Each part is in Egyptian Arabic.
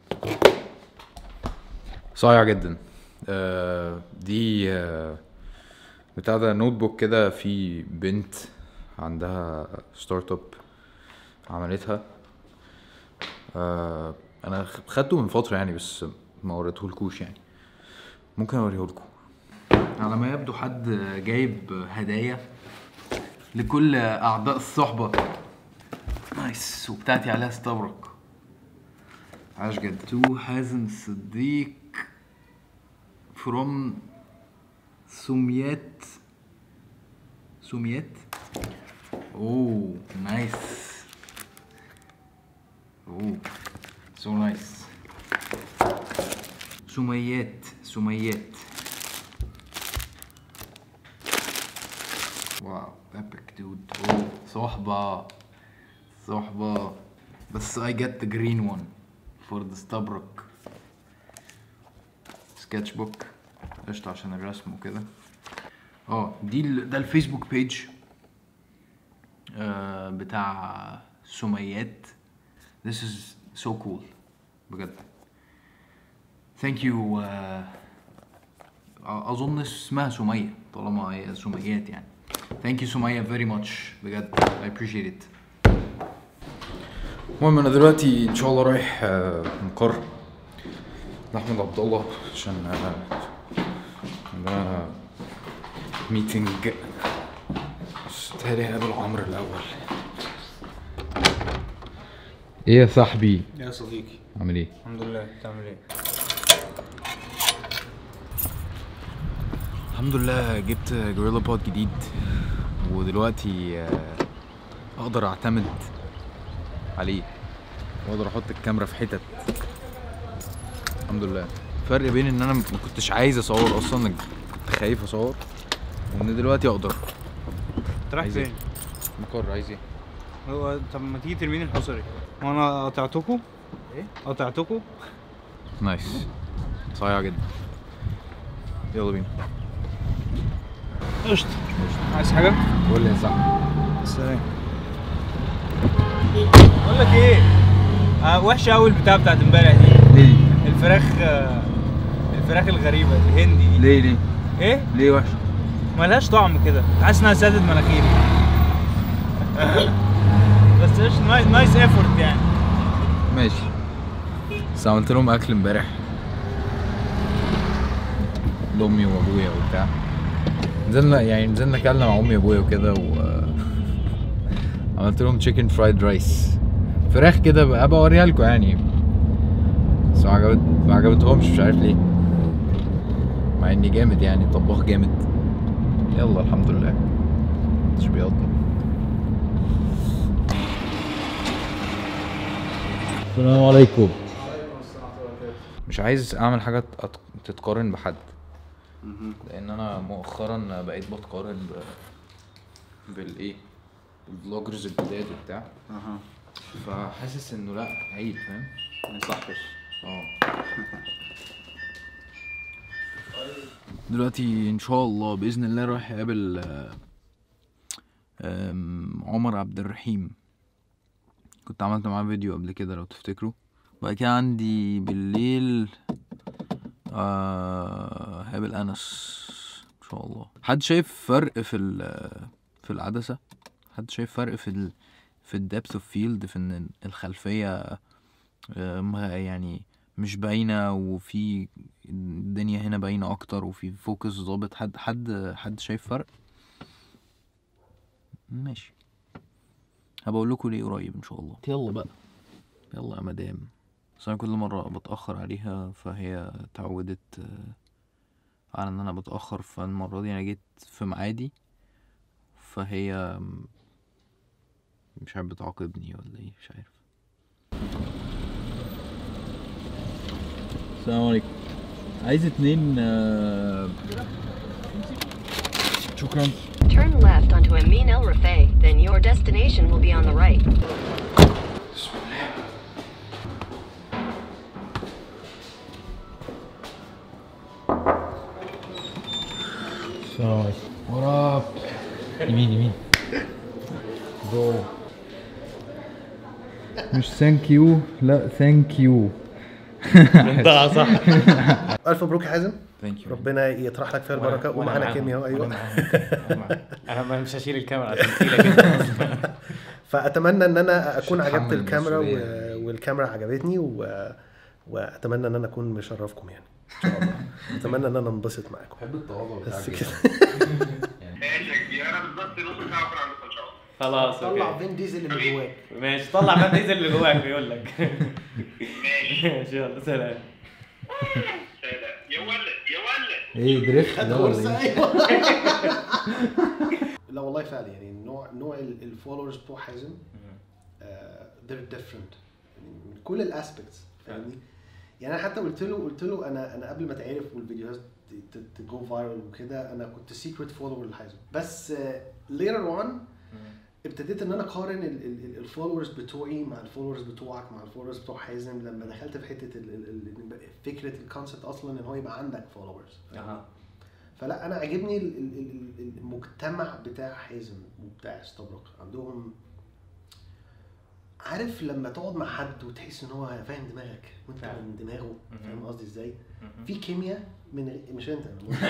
صايع جدا آه دي آه بتاع ده نوت بوك كده في بنت عندها ستارت اب عملتها آه انا خ- خدته من فتره يعني بس ما وريتهولكوش يعني ممكن اوريهولكوا على ما يبدو حد جايب هدايا لكل اعضاء الصحبه نايس وبتاعتي عليها استبرق عاش جدا تو حازم الصديق فروم سميات سميات اوه نايس اوه سو نايس سميات سميات واو epic dude اوه صحبة صحبة بس I get the green one for the استبرق سكتش بوك قشطة عشان الرسم وكده اه دي ال- ده الفيسبوك بيج آه بتاع سميات this is so cool بجد thank you آه اظن اسمها سمية طالما هي سميات يعني thank you سمية very much بجد I appreciate it المهم انا دلوقتي ان شاء الله رايح آه، مقر لاحمد عبد الله عشان آه، عندنا ميتنج بس تهيألي هقابل عمرو الاول ايه يا صاحبي يا صديقي عامل ايه الحمد لله بتعمل ايه الحمد لله جبت جوريلا بود جديد ودلوقتي آه، اقدر اعتمد عليه واقدر احط الكاميرا في حتت الحمد لله فرق بين ان انا ما كنتش عايز اصور اصلا كنت خايف اصور وان دلوقتي اقدر انت رايح عايز ايه؟ فين؟ مقر عايز ايه هو طب ما تيجي ترميني الحصري هو انا قطعتكوا؟ ايه؟ قطعتكوا؟ نايس صايع جدا يلا بينا قشطة عايز حاجة؟ قول لي يا صاحبي سلام بقول لك ايه؟ آه وحشة قوي البتاع بتاعت امبارح دي ليه الفراخ آه الفراخ الغريبة الهندي دي ليه ليه ايه؟ ليه وحش ملهاش طعم كده حاسس انها سادت مناخيري بس ايش نايس, نايس ايفورت يعني ماشي بس عملت لهم اكل امبارح لامي وابويا وبتاع نزلنا يعني نزلنا اكلنا مع امي وابويا وكده و عملت لهم تشيكن فرايد رايس فراخ كده بقى ابقى اوريها لكم يعني بس ما عجبت ما عجبتهمش مش عارف ليه مع اني جامد يعني طباخ جامد يلا الحمد لله مش بيقضي السلام عليكم مش عايز اعمل حاجه تت- تتقارن بحد لان انا مؤخرا بقيت بتقارن ب... بالايه الفلوجرز الجداد وبتاع اها فحاسس انه لا عيب فاهم ما يصحش اه دلوقتي ان شاء الله باذن الله رايح اقابل آه، آم، عمر عبد الرحيم كنت عملت معاه فيديو قبل كده لو تفتكروا بعد كده عندي بالليل آه هقابل انس ان شاء الله حد شايف فرق في ال- في العدسه حد شايف فرق في ال في الدبث اوف فيلد في ان الخلفيه آه، ما- يعني مش باينه وفي الدنيا هنا باينه اكتر وفي فوكس ظابط حد حد حد شايف فرق ماشي هبقى اقول لكم ليه قريب ان شاء الله يلا بقى يلا يا مدام بس انا كل مره بتاخر عليها فهي اتعودت آه، على ان انا بتاخر فالمره دي انا جيت في ميعادي فهي م- مش عارف بتعاقبني ولا ايه مش عارف السلام عليكم عايز اتنين آه، شكرا Turn left onto Amin El Rafay, then your destination will be on the right. السلام عليكم وراب يمين يمين جو مش ثانك يو لا ثانك يو انتهى صح الف مبروك يا حازم ثانك يو ربنا يطرح لك فيها وأنا- البركه وأنا ومعانا معاهم، كيمياء وأنا ايوه معاهم، أنا معاهم. انا مش هشيل الكاميرا عشان تقيله جدا فاتمنى ان انا اكون مش عجبت هتحمل الكاميرا و... المسؤولية. والكاميرا عجبتني و... واتمنى ان انا اكون مشرفكم يعني ان شاء الله اتمنى ان انا انبسط معاكم بحب التواضع بس كده ماشي يا كبير انا بالظبط نص ساعه اكون عندكم ان شاء الله خلاص طلع اوكي فين ديزل اللي جواك ماشي طلع بقى ديزل اللي جواك بيقول لك ماشي ماشي يلا سلام سلام يا ولد يا ولد ايه دريفت ده ولا ايه؟ لا والله فعلا يعني نوع نوع الفولورز بتوع حازم آه، they're different يعني من كل الاسبكتس فاهمني يعني انا حتى قلت له قلت له انا انا قبل ما اتعرف والفيديوهات تجو فايرال وكده انا كنت سيكريت فولور لحازم بس ليتر اون ابتديت ان انا اقارن الفولورز بتوعي مع الفولورز بتوعك مع الفولورز بتوع حازم لما دخلت في حته ال- ال- ال- فكره الكونسبت اصلا ان هو يبقى عندك فولورز اها فلا انا عاجبني ال- ال- ال- المجتمع بتاع حازم وبتاع استبرق عندهم عارف لما تقعد مع حد وتحس ان هو فاهم دماغك وانت فعلا. من دماغه مهم. فاهم قصدي ازاي؟ مهم. في كيمياء من غ- مش انت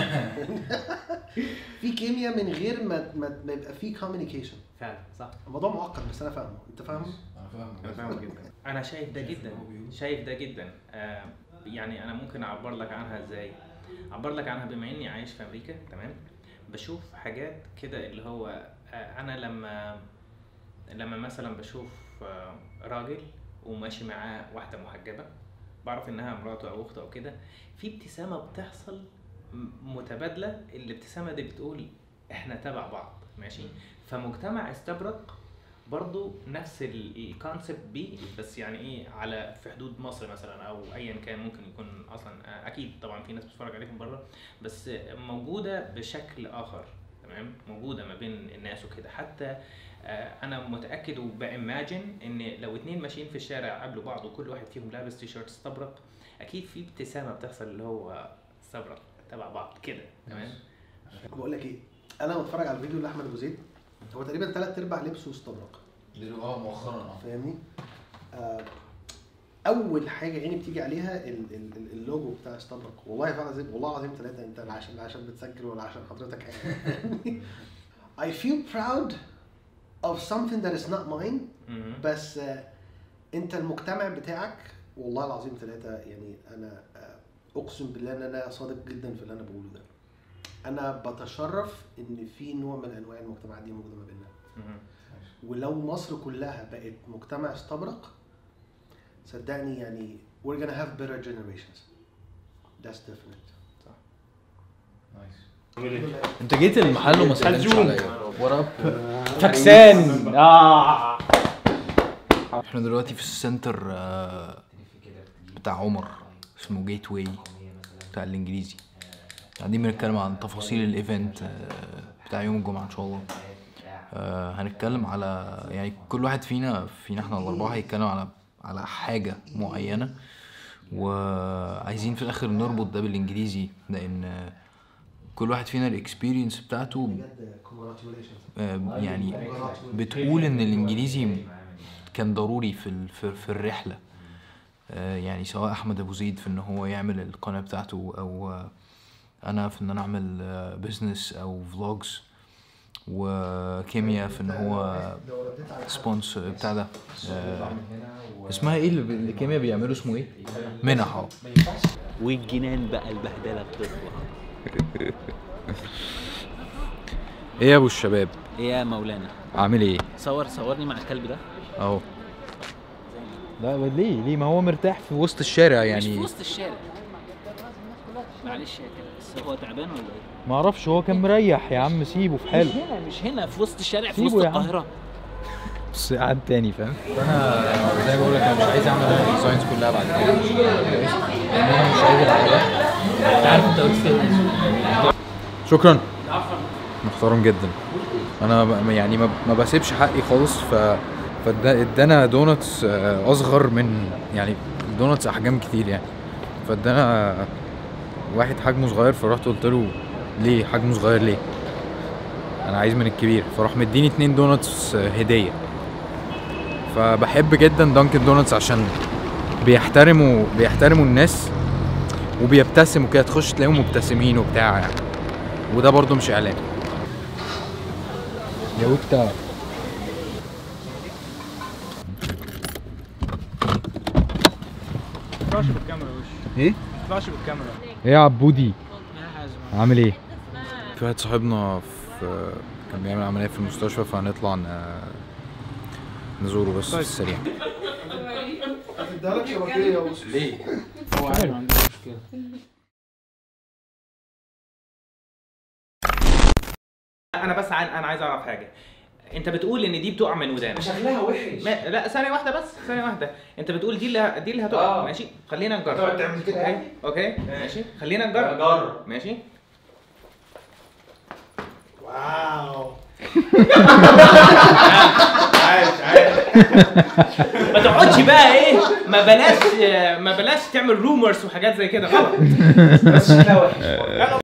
في كيمياء من غير ما ما, ما يبقى في كوميونيكيشن فعلا صح الموضوع معقد بس انا فاهمه انت فاهمه؟ انا فاهمه جدا انا شايف ده جدا شايف ده جدا آه يعني انا ممكن اعبر لك عنها ازاي اعبر لك عنها بما اني عايش في امريكا تمام بشوف حاجات كده اللي هو آه انا لما لما مثلا بشوف آه راجل وماشي معاه واحده محجبه بعرف انها مراته او اخته او كده في ابتسامه بتحصل م- متبادله الابتسامه دي بتقول احنا تبع بعض ماشي فمجتمع استبرق برضو نفس الكونسبت بيه بس يعني ايه على في حدود مصر مثلا او ايا كان ممكن يكون اصلا آه، اكيد طبعا في ناس بتتفرج عليكم بره بس موجوده بشكل اخر تمام موجوده ما بين الناس وكده حتى آه، انا متاكد وبايماجن ان لو اتنين ماشيين في الشارع قابلوا بعض وكل واحد فيهم لابس تيشيرت استبرق اكيد في ابتسامه بتحصل اللي هو استبرق تبع بعض كده تمام بقول لك ايه انا بتفرج على الفيديو لاحمد ابو زيد هو تقريبا ثلاث ارباع لبسه استبرق اه مؤخرا اه فاهمني؟ آه، اول حاجه عيني بتيجي عليها ال- ال- ال- اللوجو بتاع استبرق والله فعلا زي والله العظيم ثلاثه انت لا عشان لا عشان بتسجل ولا عشان حضرتك يعني. I feel proud of something that is not mine مهم. بس آه، انت المجتمع بتاعك والله العظيم ثلاثه يعني انا آه، اقسم بالله ان انا صادق جدا في اللي انا بقوله ده انا بتشرف ان في نوع من انواع المجتمعات دي موجوده ما بيننا مهم. ولو مصر كلها بقت مجتمع استبرق صدقني يعني we're gonna have better generations that's definite انت جيت المحل وما سلمتش هزوم. عليا ورا فاكسان اه احنا دلوقتي في السنتر آه، بتاع عمر اسمه جيت واي بتاع الانجليزي قاعدين بنتكلم عن تفاصيل الايفنت آه، بتاع يوم الجمعه ان شاء الله آه، هنتكلم على يعني كل واحد فينا فينا احنا الاربعه هيتكلم على على حاجه معينه وعايزين في الاخر نربط ده بالانجليزي لان آه، كل واحد فينا الاكسبيرينس بتاعته بجد congratulations آه، يعني بتقول ان الانجليزي كان ضروري في ال- في, في الرحله آه، يعني سواء احمد ابو زيد في ان هو يعمل القناه بتاعته او آه، انا في ان انا اعمل بزنس او فلوجز وكيميا في ان هو سبونس بتاع ده آه، اسمها ايه اللي اللي كيميا بيعملوا اسمه ايه؟ منح اه والجنان بقى البهدله بتطلع ايه يا ابو الشباب ايه يا مولانا عامل ايه؟ صور صورني مع الكلب ده اهو لا ليه ليه ما هو مرتاح في وسط الشارع مش في يعني وسط الشارع معلش يا كلب بس هو تعبان ولا ايه ما اعرفش هو كان مريح يا عم سيبه في مش حاله هنا مش هنا في وسط الشارع في سيبه وسط يا عم. القاهره بس قعد تاني فاهم فانا يعني زي ما بقول لك انا مش عايز اعمل انا الديزاينز كلها بعد كده لان انا مش عايز الحاجات انت عارف انت قلت فين شكرا محترم جدا انا ب- يعني ما ما بسيبش حقي خالص ف فدا- ادانا دونتس آه، اصغر من يعني الدونتس احجام كتير يعني فادانا واحد حجمه صغير فرحت قلت له ليه حجمه صغير ليه انا عايز من الكبير فراح مديني اتنين دونتس آه، هديه فبحب جدا دانكن دونتس عشان بيحترموا بيحترموا الناس وبيبتسموا كده تخش تلاقيهم مبتسمين وبتاع يعني وده برضو مش اعلان يا وكتا تطلعش بالكاميرا وش ايه تطلعش بالكاميرا ايه يا عبودي يا حازم عامل ايه في واحد صاحبنا في كان بيعمل عمليه في المستشفى فهنطلع ن- نزوره بس في السريع هتديها لك شبكيه يا وصل ليه هو عادي ما عندوش مشكله انا بس عن... انا عايز اعرف حاجه انت بتقول ان دي بتقع من ودانك شكلها وحش ما... لا ثانيه واحده بس ثانيه واحده انت بتقول دي اللي ه... دي اللي هتقع آه. ماشي خلينا نجرب تقعد تعمل كده اوكي يعني؟ اوكي ماشي خلينا نجرب جرب ماشي واو ما تقعدش بقى ايه ما بلاش ما بلاش تعمل رومرز وحاجات زي كده غلط بس شكلها وحش